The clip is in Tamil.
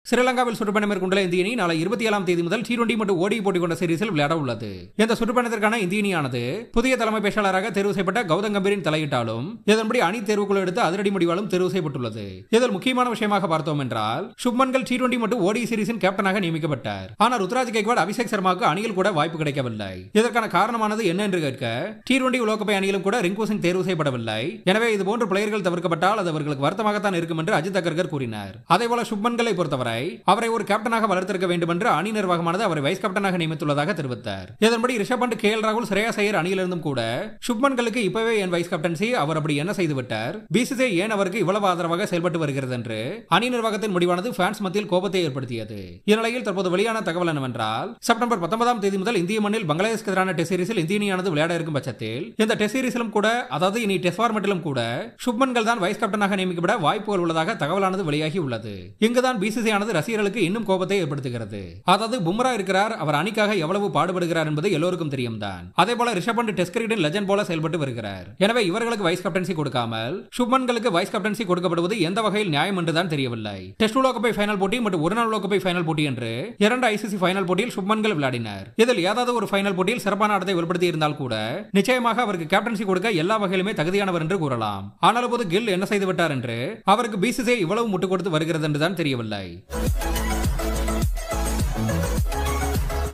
ஸ்ரீலங்காவில் சுற்றுப்பயணம் மேற்கொண்டுள்ள இந்திய அணி நாளை இருபத்தி ஏழாம் தேதி முதல் டி டுவெண்டி மற்றும் ஓடி போட்டி கொண்ட சீரீஸில் விளையாட உள்ளது இந்த சுற்றுப்பயணத்திற்கான இந்திய அணியானது புதிய தலைமை பேச்சாளராக தேர்வு செய்யப்பட்ட கௌதம் கம்பீரின் தலையிட்டாலும் இதன்படி அணி தேர்வுக்குழு எடுத்த அதிரடி முடிவாலும் தேர்வு செய்யப்பட்டுள்ளது இதில் முக்கியமான விஷயமாக பார்த்தோம் என்றால் சுப்மன்கள் டி டுவெண்டி மற்றும் ஓடி சீரீஸின் கேப்டனாக நியமிக்கப்பட்டார் ஆனால் ருத்ராஜ் கைக்வாட் அபிஷேக் சர்மாவுக்கு அணியில் கூட வாய்ப்பு கிடைக்கவில்லை இதற்கான காரணமானது என்ன என்று கேட்க டி டுவெண்டி உலகக்கோப்பை அணியிலும் கூட ரிங்கு சிங் தேர்வு செய்யப்படவில்லை எனவே இது போன்ற பிளேயர்கள் தவிர்க்கப்பட்டால் அது அவர்களுக்கு வருத்தமாகத்தான் இருக்கும் என்று அஜித் அகர்கர் கூறினார் அதேபோல சுப்மன்களை பொறுத்தவரை அவரை ஒரு கேப்டனாக வளர்த்திருக்க வேண்டும் என்று அணி நிர்வாகமானது அவரை வைஸ் கேப்டனாக நியமித்துள்ளதாக தெரிவித்தார் இதன்படி ரிஷப் பண்ட் கே எல் ராகுல் ஸ்ரேயா ஐயர் அணியிலிருந்தும் கூட சுப்மன்களுக்கு இப்பவே என் வைஸ் கேப்டன்சி அவர் அப்படி என்ன செய்து விட்டார் பிசிசிஐ ஏன் அவருக்கு இவ்வளவு ஆதரவாக செயல்பட்டு வருகிறது என்று அணி நிர்வாகத்தின் முடிவானது ஃபேன்ஸ் மத்தியில் கோபத்தை ஏற்படுத்தியது இந்நிலையில் தற்போது வெளியான தகவல் என்னவென்றால் செப்டம்பர் பத்தொன்பதாம் தேதி முதல் இந்திய மண்ணில் பங்களாதேஷ்க்கு எதிரான டெஸ்ட் சீரிஸில் இந்திய அணியானது விளையாட இருக்கும் பட்சத்தில் இந்த டெஸ்ட் சீரிஸிலும் கூட அதாவது இனி டெஸ்ட் ஃபார்மெட்டிலும் கூட சுப்மன்கள் தான் வைஸ் கேப்டனாக நியமிக்கப்பட வாய்ப்புகள் உள்ளதாக தகவலானது வெளியாகி உள்ளது இங்குதான் பிசிசி ஆனது ரசிகர்களுக்கு இன்னும் கோபத்தை ஏற்படுத்துகிறது அதாவது பும்ரா இருக்கிறார் அவர் அணிக்காக எவ்வளவு பாடுபடுகிறார் என்பது எல்லோருக்கும் தெரியும் தான் அதே போல ரிஷப் பண்ட் டெஸ்ட் கிரிக்கெட்டின் லெஜண்ட் போல செயல்பட்டு வருகிறார் எனவே இவர்களுக்கு வைஸ் கேப்டன்சி கொடுக்காமல் சுப்மன்களுக்கு வைஸ் கேப்டன்சி கொடுக்கப்படுவது எந்த வகையில் நியாயம் என்றுதான் தெரியவில்லை டெஸ்ட் உலகக்கோப்பை ஃபைனல் போட்டி மற்றும் ஒருநாள் உலகக்கோப்பை ஃபைனல் போட்டி என்று இரண்டு ஐசிசி ஃபைனல் போட்டியில் சுப்மன்கள் விளையாடினார் இதில் ஏதாவது ஒரு ஃபைனல் போட்டியில் சிறப்பான ஆட்டத்தை வெளிப்படுத்தி இருந்தால் கூட நிச்சயமாக அவருக்கு கேப்டன்சி கொடுக்க எல்லா வகையிலுமே தகுதியானவர் என்று கூறலாம் ஆனால் போது கில் என்ன செய்து விட்டார் என்று அவருக்கு பிசிசிஐ இவ்வளவு முட்டுக் கொடுத்து வருகிறது என்றுதான் தெரியவில்லை